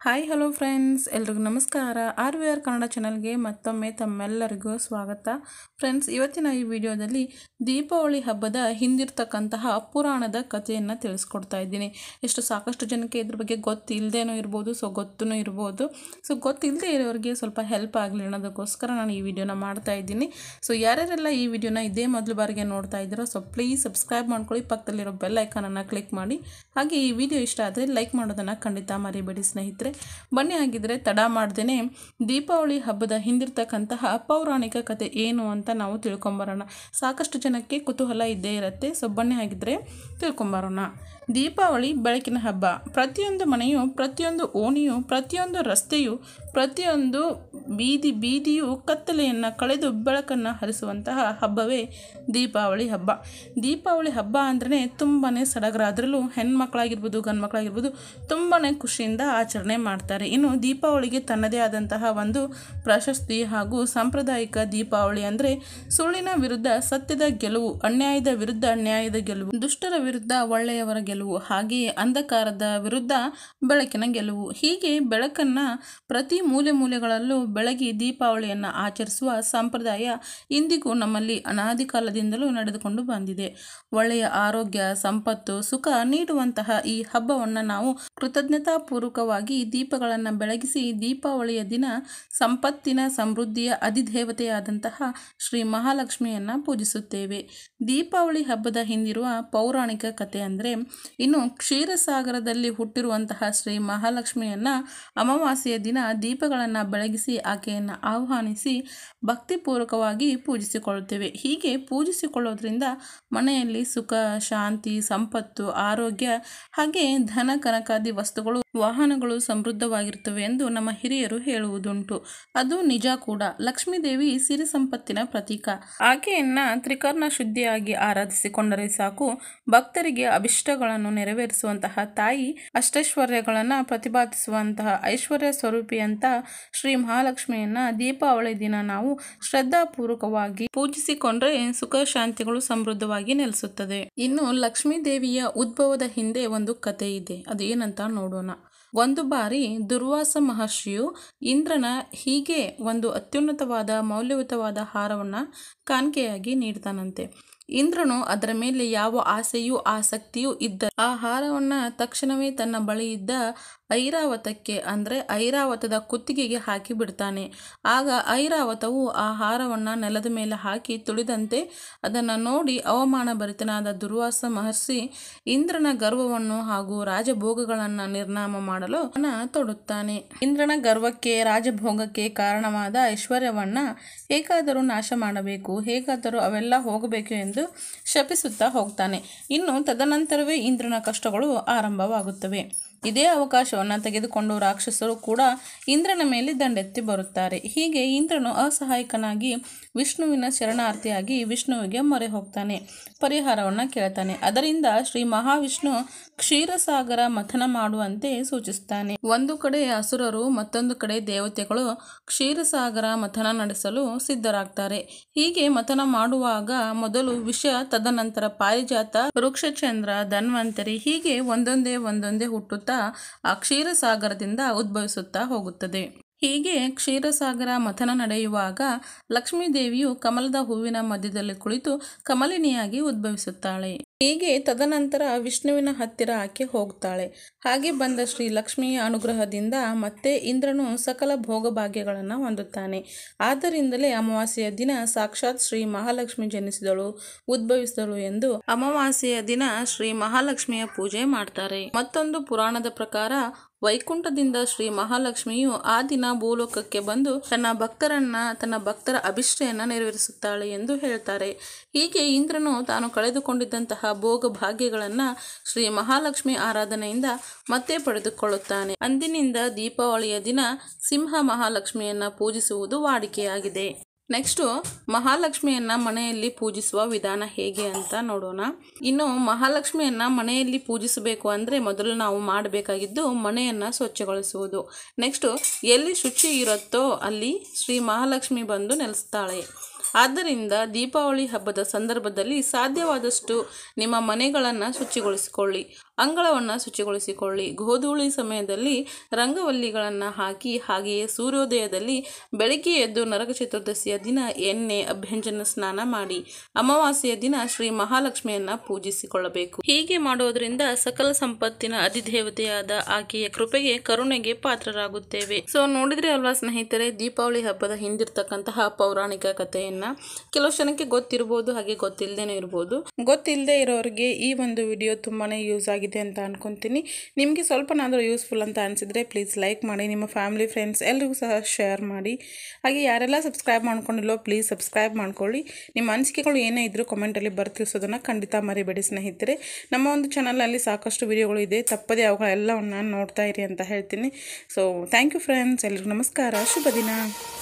hi hello friends ಎಲ್ರಿಗೂ ನಮಸ್ಕಾರ R we are Kannada ಚಾನಲ್ಗೆ ಮತ್ತೊಮ್ಮೆ ತಮ್ಮೆಲ್ಲರಿಗೂ ಸ್ವಾಗತ ಫ್ರೆಂಡ್ಸ್ ಇವತ್ತಿನ ಈ ವಿಡಿಯೋದಲ್ಲಿ ದೀಪಾವಳಿ ಹಬ್ಬದ ಹಿಂದಿರ್ತಕ್ಕಂತಹ ಪುರಾಣದ ಕಥೆಯನ್ನು ತಿಳಿಸ್ಕೊಡ್ತಾ ಇದ್ದೀನಿ ಎಷ್ಟು ಸಾಕಷ್ಟು ಜನಕ್ಕೆ ಇದ್ರ ಬಗ್ಗೆ ಗೊತ್ತಿಲ್ಲದೇನೂ ಇರ್ಬೋದು ಸೊ ಗೊತ್ತೂ ಇರ್ಬೋದು ಸೊ ಗೊತ್ತಿಲ್ಲದೆ ಇರೋರಿಗೆ ಸ್ವಲ್ಪ ಹೆಲ್ಪ್ ಆಗಲಿ ಅನ್ನೋದಕ್ಕೋಸ್ಕರ ನಾನು ಈ ವಿಡಿಯೋನ ಮಾಡ್ತಾ ಇದ್ದೀನಿ ಸೊ ಯಾರ್ಯಾರೆಲ್ಲ ಈ ವಿಡಿಯೋನ ಇದೇ ಮೊದಲು ಬಾರಿಗೆ ನೋಡ್ತಾ ಇದ್ದೀರೋ ಸೊ ಪ್ಲೀಸ್ ಸಬ್ಸ್ಕ್ರೈಬ್ ಮಾಡ್ಕೊಳ್ಳಿ ಪಕ್ಕದಲ್ಲಿರೋ ಬೆಲ್ ಐಕಾನನ್ನು ಕ್ಲಿಕ್ ಮಾಡಿ ಹಾಗೆ ಈ ವಿಡಿಯೋ ಇಷ್ಟ ಆದರೆ ಲೈಕ್ ಮಾಡೋದನ್ನು ಖಂಡಿತ ಮರಿಬೇಡಿ ಸ್ನೇಹಿತರೆ ಬನ್ನಿ ಹಾಗಿದ್ರೆ ತಡ ಮಾಡ್ದೇನೆ ದೀಪಾವಳಿ ಹಬ್ಬದ ಹಿಂದಿರ್ತಕ್ಕಂತಹ ಪೌರಾಣಿಕ ಕತೆ ಏನು ಅಂತ ನಾವು ತಿಳ್ಕೊಂಬರೋಣ ಸಾಕಷ್ಟು ಜನಕ್ಕೆ ಕುತೂಹಲ ಇದ್ದೇ ಇರುತ್ತೆ ಸೊ ಬನ್ನಿ ಹಾಗಿದ್ರೆ ತಿಳ್ಕೊಂಬರೋಣ ದೀಪಾವಳಿ ಬೆಳಕಿನ ಹಬ್ಬ ಪ್ರತಿಯೊಂದು ಮನೆಯು ಪ್ರತಿಯೊಂದು ಓಣಿಯು ಪ್ರತಿಯೊಂದು ರಸ್ತೆಯು ಪ್ರತಿಯೊಂದು ಬೀದಿ ಬೀದಿಯು ಕತ್ತಲೆಯನ್ನು ಕಳೆದು ಬೆಳಕನ್ನು ಹರಿಸುವಂತಹ ಹಬ್ಬವೇ ದೀಪಾವಳಿ ಹಬ್ಬ ದೀಪಾವಳಿ ಹಬ್ಬ ಅಂದ್ರೆ ತುಂಬಾ ಸಡಗರ ಅದರಲ್ಲೂ ಹೆಣ್ಮಕ್ಳಾಗಿರ್ಬೋದು ಗಂಡು ಮಕ್ಕಳಾಗಿರ್ಬೋದು ತುಂಬಾ ಖುಷಿಯಿಂದ ಆಚರಣೆ ಮಾಡ್ತಾರೆ ಇನ್ನು ದೀಪಾವಳಿಗೆ ತನ್ನದೇ ಆದಂತಹ ಒಂದು ಪ್ರಶಸ್ತಿ ಹಾಗೂ ಸಾಂಪ್ರದಾಯಿಕ ದೀಪಾವಳಿ ಅಂದರೆ ಸುಳ್ಳಿನ ವಿರುದ್ಧ ಸತ್ಯದ ಗೆಲುವು ಅನ್ಯಾಯದ ವಿರುದ್ಧ ನ್ಯಾಯದ ಗೆಲುವು ದುಷ್ಟರ ವಿರುದ್ಧ ಒಳ್ಳೆಯವರ ಗೆಲುವು ಹಾಗೆಯೇ ಅಂಧಕಾರದ ವಿರುದ್ಧ ಬೆಳಕಿನ ಗೆಲುವು ಹೀಗೆ ಬೆಳಕನ್ನು ಪ್ರತಿ ಮೂಲೆ ಮೂಲೆಗಳಲ್ಲೂ ಬೆಳಗಿ ದೀಪಾವಳಿಯನ್ನು ಆಚರಿಸುವ ಸಂಪ್ರದಾಯ ಇಂದಿಗೂ ನಮ್ಮಲ್ಲಿ ಅನಾದಿ ಕಾಲದಿಂದಲೂ ನಡೆದುಕೊಂಡು ಬಂದಿದೆ ಒಳ್ಳೆಯ ಆರೋಗ್ಯ ಸಂಪತ್ತು ಸುಖ ನೀಡುವಂತಹ ಈ ಹಬ್ಬವನ್ನು ನಾವು ಕೃತಜ್ಞತಾಪೂರ್ವಕವಾಗಿ ದೀಪಗಳನ್ನು ಬೆಳಗಿಸಿ ದೀಪಾವಳಿಯ ದಿನ ಸಂಪತ್ತಿನ ಸಮೃದ್ಧಿಯ ಅಧಿದೇವತೆಯಾದಂತಹ ಶ್ರೀ ಮಹಾಲಕ್ಷ್ಮಿಯನ್ನು ಪೂಜಿಸುತ್ತೇವೆ ದೀಪಾವಳಿ ಹಬ್ಬದ ಹಿಂದಿರುವ ಪೌರಾಣಿಕ ಕಥೆ ಅಂದರೆ ಇನ್ನು ಕ್ಷೀರಸಾಗರದಲ್ಲಿ ಹುಟ್ಟಿರುವಂತಹ ಶ್ರೀ ಮಹಾಲಕ್ಷ್ಮಿಯನ್ನು ಅಮಾವಾಸ್ಯೆಯ ದಿನ ದೀಪಗಳನ್ನು ಬೆಳಗಿಸಿ ಆಕೆಯನ್ನು ಆಹ್ವಾನಿಸಿ ಭಕ್ತಿಪೂರ್ವಕವಾಗಿ ಪೂಜಿಸಿಕೊಳ್ಳುತ್ತೇವೆ ಹೀಗೆ ಪೂಜಿಸಿಕೊಳ್ಳೋದ್ರಿಂದ ಮನೆಯಲ್ಲಿ ಸುಖ ಶಾಂತಿ ಸಂಪತ್ತು ಆರೋಗ್ಯ ಹಾಗೆ ಧನ ಕನಕಾದಿ ವಸ್ತುಗಳು ವಾಹನಗಳು ಸಮೃದ್ಧವಾಗಿರುತ್ತವೆ ಎಂದು ನಮ್ಮ ಹಿರಿಯರು ಹೇಳುವುದುಂಟು ಅದು ನಿಜ ಕೂಡ ಲಕ್ಷ್ಮೀದೇವಿ ಸಿರಿ ಸಂಪತ್ತಿನ ಪ್ರತೀಕ ಆಕೆಯನ್ನ ತ್ರಿಕರ್ಣ ಶುದ್ಧಿಯಾಗಿ ಆರಾಧಿಸಿಕೊಂಡರೆ ಸಾಕು ಭಕ್ತರಿಗೆ ಅಭಿಷ್ಟಗಳನ್ನು ನೆರವೇರಿಸುವಂತಹ ತಾಯಿ ಅಷ್ಟೈಶ್ವರ್ಯಗಳನ್ನು ಪ್ರತಿಪಾದಿಸುವಂತಹ ಐಶ್ವರ್ಯ ಸ್ವರೂಪಿ ಅಂತ ಶ್ರೀ ಮಹಾಲಕ್ಷ್ಮಿಯನ್ನ ದೀಪಾವಳಿ ದಿನ ನಾವು ಶ್ರದ್ಧಾಪೂರ್ವಕವಾಗಿ ಪೂಜಿಸಿಕೊಂಡ್ರೆ ಸುಖ ಶಾಂತಿಗಳು ಸಮೃದ್ಧವಾಗಿ ನೆಲೆಸುತ್ತದೆ ಇನ್ನು ಲಕ್ಷ್ಮೀ ದೇವಿಯ ಉದ್ಭವದ ಹಿಂದೆ ಒಂದು ಕತೆ ಇದೆ ಅದು ಏನಂತ ನೋಡೋಣ ಒಂದು ಬಾರಿ ದುರ್ವಾಸ ಮಹರ್ಷಿಯು ಇಂದ್ರನ ಹೀಗೆ ಒಂದು ಅತ್ಯುನ್ನತವಾದ ಮೌಲ್ಯಯುತವಾದ ಹಾರವನ್ನು ಕಾಣಿಕೆಯಾಗಿ ನೀಡ್ತಾನಂತೆ ಇಂದ್ರನು ಅದರ ಮೇಲೆ ಯಾವ ಆಸೆಯೂ ಆಸಕ್ತಿಯೂ ಇದ್ದ ಆ ಹಾರವನ್ನು ತಕ್ಷಣವೇ ತನ್ನ ಬಳಿ ಇದ್ದ ಐರಾವತಕ್ಕೆ ಅಂದರೆ ಐರಾವತದ ಕುತ್ತಿಗೆಗೆ ಹಾಕಿ ಬಿಡ್ತಾನೆ ಆಗ ಐರಾವತವು ಆ ಹಾರವನ್ನು ನೆಲದ ಮೇಲೆ ಹಾಕಿ ತುಳಿದಂತೆ ಅದನ್ನು ನೋಡಿ ಅವಮಾನ ಭರಿತನಾದ ದುರ್ವಾಸ ಮಹರ್ಷಿ ಇಂದ್ರನ ಗರ್ವವನ್ನು ಹಾಗೂ ರಾಜಭೋಗಗಳನ್ನು ನಿರ್ನಾಮ ಮಾಡಲು ತೊಡುತ್ತಾನೆ ಇಂದ್ರನ ಗರ್ವಕ್ಕೆ ರಾಜಭೋಗಕ್ಕೆ ಕಾರಣವಾದ ಐಶ್ವರ್ಯವನ್ನ ಹೇಗಾದರೂ ನಾಶ ಮಾಡಬೇಕು ಹೇಗಾದರೂ ಅವೆಲ್ಲ ಹೋಗಬೇಕು ಎಂದು ಶಪಿಸುತ್ತಾ ಹೋಗ್ತಾನೆ ಇನ್ನು ತದನಂತರವೇ ಇಂದ್ರನ ಕಷ್ಟಗಳು ಆರಂಭವಾಗುತ್ತವೆ ಇದೇ ಅವಕಾಶವನ್ನು ತೆಗೆದುಕೊಂಡು ರಾಕ್ಷಸರು ಕೂಡ ಇಂದ್ರನ ಮೇಲೆ ದಂಡೆತ್ತಿ ಬರುತ್ತಾರೆ ಹೀಗೆ ಇಂದ್ರನು ಅಸಹಾಯಕನಾಗಿ ವಿಷ್ಣುವಿನ ಶರಣಾರ್ಥಿಯಾಗಿ ವಿಷ್ಣುವಿಗೆ ಮೊರೆ ಹೋಗ್ತಾನೆ ಪರಿಹಾರವನ್ನು ಕೇಳ್ತಾನೆ ಅದರಿಂದ ಶ್ರೀ ಮಹಾವಿಷ್ಣು ಕ್ಷೀರಸಾಗರ ಮಥನ ಮಾಡುವಂತೆ ಸೂಚಿಸುತ್ತಾನೆ ಒಂದು ಕಡೆ ಅಸುರರು ಮತ್ತೊಂದು ಕಡೆ ದೇವತೆಗಳು ಕ್ಷೀರಸಾಗರ ಮಥನ ನಡೆಸಲು ಸಿದ್ಧರಾಗ್ತಾರೆ ಹೀಗೆ ಮಥನ ಮಾಡುವಾಗ ಮೊದಲು ವಿಷ ತದನಂತರ ಪಾರಿಜಾತ ವೃಕ್ಷಚಂದ್ರ ಧನ್ವಂತರಿ ಹೀಗೆ ಒಂದೊಂದೇ ಒಂದೊಂದೇ ಹುಟ್ಟುತ್ತಾ ಆ ಕ್ಷೀರಸಾಗರದಿಂದ ಉದ್ಭವಿಸುತ್ತಾ ಹೋಗುತ್ತದೆ ಹೀಗೆ ಕ್ಷೀರಸಾಗರ ಮಥನ ನಡೆಯುವಾಗ ಲಕ್ಷ್ಮೀದೇವಿಯು ಕಮಲದ ಹೂವಿನ ಮಧ್ಯದಲ್ಲಿ ಕುಳಿತು ಕಮಲಿನಿಯಾಗಿ ಉದ್ಭವಿಸುತ್ತಾಳೆ ಹೀಗೆ ತದನಂತರ ವಿಷ್ಣುವಿನ ಹತ್ತಿರ ಆಕೆ ಹೋಗ್ತಾಳೆ ಹಾಗೆ ಬಂದ ಶ್ರೀ ಲಕ್ಷ್ಮಿಯ ಅನುಗ್ರಹದಿಂದ ಮತ್ತೆ ಇಂದ್ರನು ಸಕಲ ಭೋಗಭಾಗ್ಯಗಳನ್ನು ಹೊಂದುತ್ತಾನೆ ಆದ್ದರಿಂದಲೇ ಅಮಾವಾಸ್ಯೆಯ ದಿನ ಸಾಕ್ಷಾತ್ ಶ್ರೀ ಮಹಾಲಕ್ಷ್ಮಿ ಜನಿಸಿದಳು ಉದ್ಭವಿಸಿದಳು ಎಂದು ಅಮಾವಾಸ್ಯೆಯ ದಿನ ಶ್ರೀ ಮಹಾಲಕ್ಷ್ಮಿಯ ಪೂಜೆ ಮಾಡ್ತಾರೆ ಮತ್ತೊಂದು ಪುರಾಣದ ಪ್ರಕಾರ ವೈಕುಂಠದಿಂದ ಶ್ರೀ ಮಹಾಲಕ್ಷ್ಮಿಯು ಆ ದಿನ ಭೂಲೋಕಕ್ಕೆ ಬಂದು ತನ್ನ ಭಕ್ತರನ್ನ ತನ್ನ ಭಕ್ತರ ಅಭಿಷ್ಟೆಯನ್ನ ನೆರವೇರಿಸುತ್ತಾಳೆ ಎಂದು ಹೇಳ್ತಾರೆ ಹೀಗೆ ಇಂದ್ರನು ತಾನು ಕಳೆದುಕೊಂಡಿದ್ದಂತಹ ಭೋಗ ಭಾಗ್ಯಗಳನ್ನ ಶ್ರೀ ಮಹಾಲಕ್ಷ್ಮಿ ಆರಾಧನೆಯಿಂದ ಮತ್ತೆ ಪಡೆದುಕೊಳ್ಳುತ್ತಾನೆ ಅಂದಿನಿಂದ ದೀಪಾವಳಿಯ ದಿನ ಸಿಂಹ ಮಹಾಲಕ್ಷ್ಮಿಯನ್ನ ಪೂಜಿಸುವುದು ವಾಡಿಕೆಯಾಗಿದೆ ನೆಕ್ಸ್ಟು ಮಹಾಲಕ್ಷ್ಮಿಯನ್ನ ಮನೆಯಲ್ಲಿ ಪೂಜಿಸುವ ವಿಧಾನ ಹೇಗೆ ಅಂತ ನೋಡೋಣ ಇನ್ನು ಮಹಾಲಕ್ಷ್ಮಿಯನ್ನ ಮನೆಯಲ್ಲಿ ಪೂಜಿಸಬೇಕು ಅಂದರೆ ಮೊದಲು ನಾವು ಮಾಡಬೇಕಾಗಿದ್ದು ಮನೆಯನ್ನು ಸ್ವಚ್ಛಗೊಳಿಸುವುದು ನೆಕ್ಸ್ಟು ಎಲ್ಲಿ ಶುಚಿ ಇರುತ್ತೋ ಅಲ್ಲಿ ಶ್ರೀ ಮಹಾಲಕ್ಷ್ಮಿ ಬಂದು ನೆಲೆಸ್ತಾಳೆ ಆದ್ದರಿಂದ ದೀಪಾವಳಿ ಹಬ್ಬದ ಸಂದರ್ಭದಲ್ಲಿ ಸಾಧ್ಯವಾದಷ್ಟು ನಿಮ್ಮ ಮನೆಗಳನ್ನು ಶುಚಿಗೊಳಿಸಿಕೊಳ್ಳಿ ಅಂಗಳವನ್ನು ಶುಚಿಗೊಳಿಸಿಕೊಳ್ಳಿ ಗೋಧೂಳಿ ಸಮಯದಲ್ಲಿ ರಂಗವಲ್ಲಿಗಳನ್ನು ಹಾಕಿ ಹಾಗೆಯೇ ಸೂರ್ಯೋದಯದಲ್ಲಿ ಬೆಳಗ್ಗೆ ಎದ್ದು ನರಕ ಚತುರ್ದಶಿಯ ದಿನ ಎಣ್ಣೆ ಅಭ್ಯಂಜನ ಸ್ನಾನ ಮಾಡಿ ಅಮಾವಾಸ್ಯೆಯ ದಿನ ಶ್ರೀ ಮಹಾಲಕ್ಷ್ಮಿಯನ್ನ ಪೂಜಿಸಿಕೊಳ್ಳಬೇಕು ಹೀಗೆ ಮಾಡೋದ್ರಿಂದ ಸಕಲ ಸಂಪತ್ತಿನ ಅಧಿದೇವತೆಯಾದ ಆಕೆಯ ಕೃಪೆಗೆ ಕರುಣೆಗೆ ಪಾತ್ರರಾಗುತ್ತೇವೆ ಸೊ ನೋಡಿದ್ರೆ ಅಲ್ವಾ ಸ್ನೇಹಿತರೆ ದೀಪಾವಳಿ ಹಬ್ಬದ ಹಿಂದಿರ್ತಕ್ಕಂತಹ ಪೌರಾಣಿಕ ಕಥೆಯನ್ನ ಕೆಲವು ಜನಕ್ಕೆ ಗೊತ್ತಿರ್ಬೋದು ಹಾಗೆ ಗೊತ್ತಿಲ್ಲದೇನೆ ಇರ್ಬೋದು ಗೊತ್ತಿಲ್ಲದೆ ಇರೋರಿಗೆ ಈ ಒಂದು ವಿಡಿಯೋ ತುಂಬಾನೇ ಯೂಸ್ ಆಗಿದೆ ಅಂತ ಅನ್ಕೊಂತೀನಿ ನಿಮಗೆ ಸ್ವಲ್ಪನಾದರೂ ಯೂಸ್ಫುಲ್ ಅಂತ ಅನಿಸಿದ್ರೆ ಪ್ಲೀಸ್ ಲೈಕ್ ಮಾಡಿ ನಿಮ್ಮ ಫ್ಯಾಮಿಲಿ ಫ್ರೆಂಡ್ಸ್ ಎಲ್ರಿಗೂ ಸಹ ಶೇರ್ ಮಾಡಿ ಹಾಗೆ ಯಾರೆಲ್ಲ ಸಬ್ಸ್ಕ್ರೈಬ್ ಮಾಡ್ಕೊಂಡಿಲ್ಲೋ ಪ್ಲೀಸ್ ಸಬ್ಸ್ಕ್ರೈಬ್ ಮಾಡ್ಕೊಳ್ಳಿ ನಿಮ್ಮ ಅನಿಸಿಕೆಗಳು ಏನೇ ಇದ್ದರೂ ಕಮೆಂಟಲ್ಲಿ ಬರ್ತಿಸೋದನ್ನು ಖಂಡಿತ ಮರಿಬೇಡಿ ಸ್ನೇಹಿತರೆ ನಮ್ಮ ಒಂದು ಚಾನಲಲ್ಲಿ ಸಾಕಷ್ಟು ವಿಡಿಯೋಗಳು ಇದೆ ತಪ್ಪದೇ ಅವುಗಳೆಲ್ಲವನ್ನು ನೋಡ್ತಾ ಇರಿ ಅಂತ ಹೇಳ್ತೀನಿ ಸೊ ಥ್ಯಾಂಕ್ ಯು ಫ್ರೆಂಡ್ಸ್ ಎಲ್ರಿಗೂ ನಮಸ್ಕಾರ ಶುಭ ದಿನ